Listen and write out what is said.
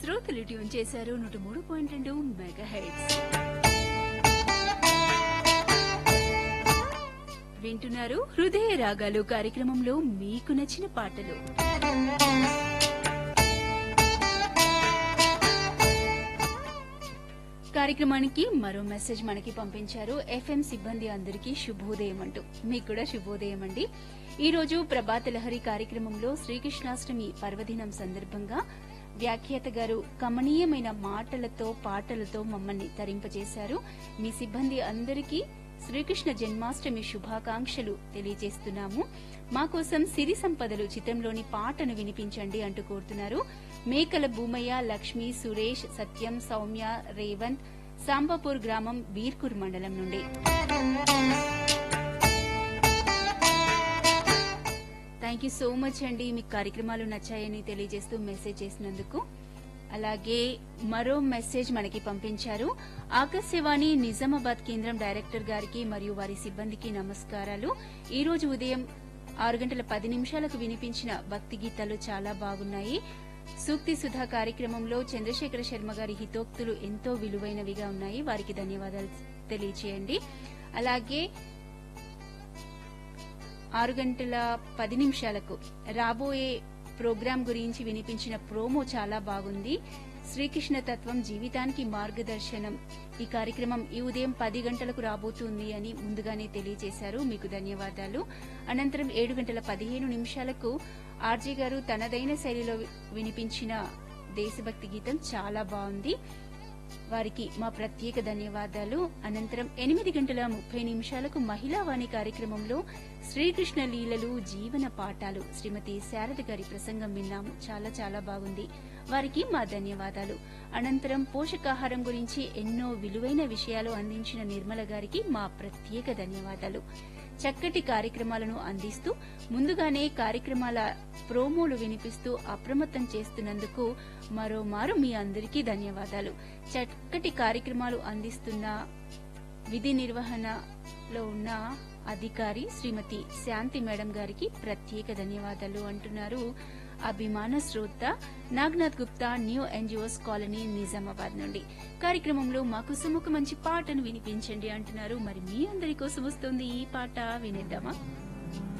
శ్రోతలు ట్యూన్ చేశారు నూట మూడు పాయింట్ రెండు మెగా హెడ్స్ వింటున్నారు హృదయ రాగాలు కార్యక్రమంలో మీకు నచ్చిన పాటలు కార్యక్రమానికి మరో మెసేజ్ మనకి పంపించారు ఎఫ్ఎం సిబ్బంది అందరికీ శుభోదయం అంటూ మీకు కూడా శుభోదయం అండి ఈ రోజు ప్రభాత లహరి కార్యక్రమంలో శ్రీకృష్ణాష్టమి పర్వదినం సందర్భంగా వ్యాఖ్యాత గారు కమనీయమైన మాటలతో పాటలతో మమ్మల్ని తరింపజేశారు మీ సిబ్బంది అందరికీ శ్రీకృష్ణ జన్మాష్టమి శుభాకాంక్షలు తెలియజేస్తున్నాము మా కోసం సిరి సంపదలు చిత్రంలోని పాటను వినిపించండి అంటూ కోరుతున్నారు మేకల భూమయ్య లక్ష్మి సురేష్ సత్యం సౌమ్య రేవంత్ సాంబాపూర్ గ్రామం బీర్కూర్ మండలం నుండి థ్యాంక్ యూ సో మచ్ అండి మీకు కార్యక్రమాలు నచ్చాయని తెలియజేస్తూ మెసేజ్ చేసినందుకు అలాగే మరో మెసేజ్ మనకి పంపించారు ఆకాశవాణి నిజామాబాద్ కేంద్రం డైరెక్టర్ గారికి మరియు వారి సిబ్బందికి నమస్కారాలు ఈ రోజు ఉదయం ఆరు గంటల పది నిమిషాలకు వినిపించిన భక్తి గీతాలు చాలా బాగున్నాయి సూక్తి సుధా కార్యక్రమంలో చంద్రశేఖర శర్మ గారి హితోక్తులు ఎంతో విలువైనవిగా ఉన్నాయి వారికి ధన్యవాదాలు తెలియచేయండి అలాగే ఆరు గంటల పది నిమిషాలకు రాబోయే ప్రోగ్రాం గురించి వినిపించిన ప్రోమో చాలా బాగుంది శ్రీకృష్ణ తత్వం జీవితానికి మార్గదర్శనం ఈ కార్యక్రమం ఈ ఉదయం పది గంటలకు రాబోతుంది అని ముందుగానే తెలియజేశారు మీకు ధన్యవాదాలు అనంతరం ఏడు గంటల పదిహేను నిమిషాలకు ఆర్జే గారు తనదైన శైలిలో వినిపించిన దేశభక్తి గీతం చాలా బాగుంది వారికి మా ప్రత్యేక ధన్యవాదాలు అనంతరం ఎనిమిది గంటల ముప్పై నిమిషాలకు మహిళా వాణి కార్యక్రమంలో శ్రీకృష్ణ లీలలు జీవన పాఠాలు శ్రీమతి శారద గారి ప్రసంగం విన్నాము చాలా చాలా బాగుంది వారికి మా ధన్యవాదాలు అనంతరం పోషకాహారం గురించి ఎన్నో విలువైన విషయాలు అందించిన నిర్మల గారికి మా ప్రత్యేక ధన్యవాదాలు చక్కటి కార్యక్రమాలను అందిస్తూ ముందుగానే కార్యక్రమాల ప్రోమోలు వినిపిస్తూ అప్రమత్తం చేస్తున్నందుకు మరోమారు మీ అందరికీ ధన్యవాదాలు చక్కటి కార్యక్రమాలు అందిస్తున్న విధి నిర్వహణలో ఉన్న అధికారి శ్రీమతి శాంతి మేడం గారికి ప్రత్యేక ధన్యవాదాలు అంటున్నారు అభిమాన శ్రోత Nagnath Gupta new NGOs colony Nizamabad నుండి కార్యక్రమంలో మా కోసం ఒక మంచి పాటను వినిపించండి అంటున్నారు మరి మీ అందరి కోసం వస్తుంది ఈ పాట వినేద్దామా